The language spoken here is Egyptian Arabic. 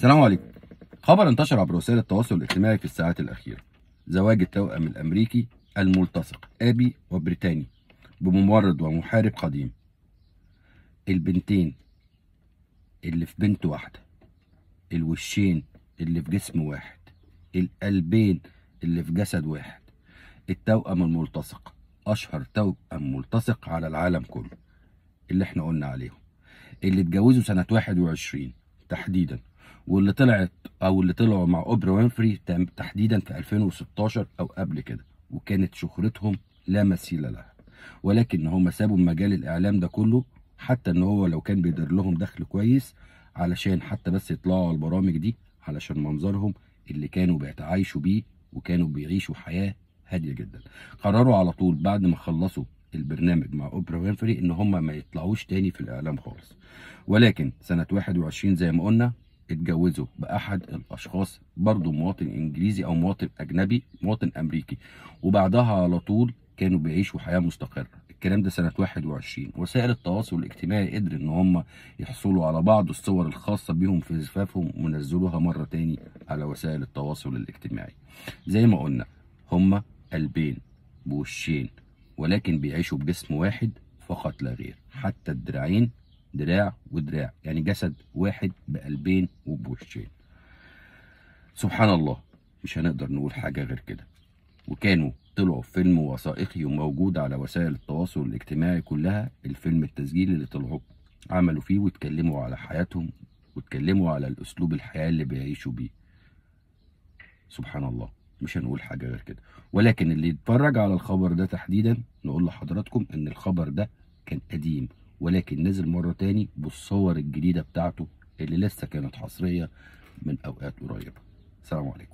السلام عليكم خبر انتشر عبر وسائل التواصل الاجتماعي في الساعات الأخيرة زواج التوأم الأمريكي الملتصق أبي وبريتاني بممرض ومحارب قديم البنتين اللي في بنت واحدة الوشين اللي في جسم واحد القلبين اللي في جسد واحد التوأم الملتصق أشهر توأم ملتصق على العالم كله اللي احنا قلنا عليهم اللي اتجوزوا سنة 21 تحديدا واللي طلعت او اللي طلعوا مع اوبرا وينفري تم- تحديدا في 2016 او قبل كده وكانت شهرتهم لا مثيل لها ولكن هم سابوا مجال الاعلام ده كله حتى ان هو لو كان بيدر لهم دخل كويس علشان حتى بس يطلعوا على البرامج دي علشان منظرهم اللي كانوا بيتعايشوا بيه وكانوا بيعيشوا حياة هادية جدا قرروا على طول بعد ما خلصوا البرنامج مع اوبرا وينفري ان هم ما يطلعوش تاني في الاعلام خالص ولكن سنة 21 زي ما قلنا اتجوزوا بأحد الأشخاص برضو مواطن إنجليزي أو مواطن أجنبي مواطن أمريكي وبعدها على طول كانوا بيعيشوا حياة مستقرة الكلام ده سنة 21 وسائل التواصل الاجتماعي قدر إن هم يحصلوا على بعض الصور الخاصة بيهم في زفافهم ونزلوها مرة تاني على وسائل التواصل الاجتماعي زي ما قلنا هم قلبين بوشين ولكن بيعيشوا بجسم واحد فقط لا غير حتى الدراعين دراع ودراع يعني جسد واحد بقلبين وبوشين سبحان الله مش هنقدر نقول حاجة غير كده وكانوا طلعوا في فيلم وثائقي وموجود على وسائل التواصل الاجتماعي كلها الفيلم التسجيلي اللي طلعوا عملوا فيه واتكلموا على حياتهم واتكلموا على الاسلوب الحياة اللي بيعيشوا بيه سبحان الله مش هنقول حاجة غير كده ولكن اللي يتفرج على الخبر ده تحديدا نقول لحضراتكم ان الخبر ده كان قديم ولكن نزل مرة تاني بالصور الجديدة بتاعته اللي لسه كانت حصرية من اوقات قريبة السلام عليكم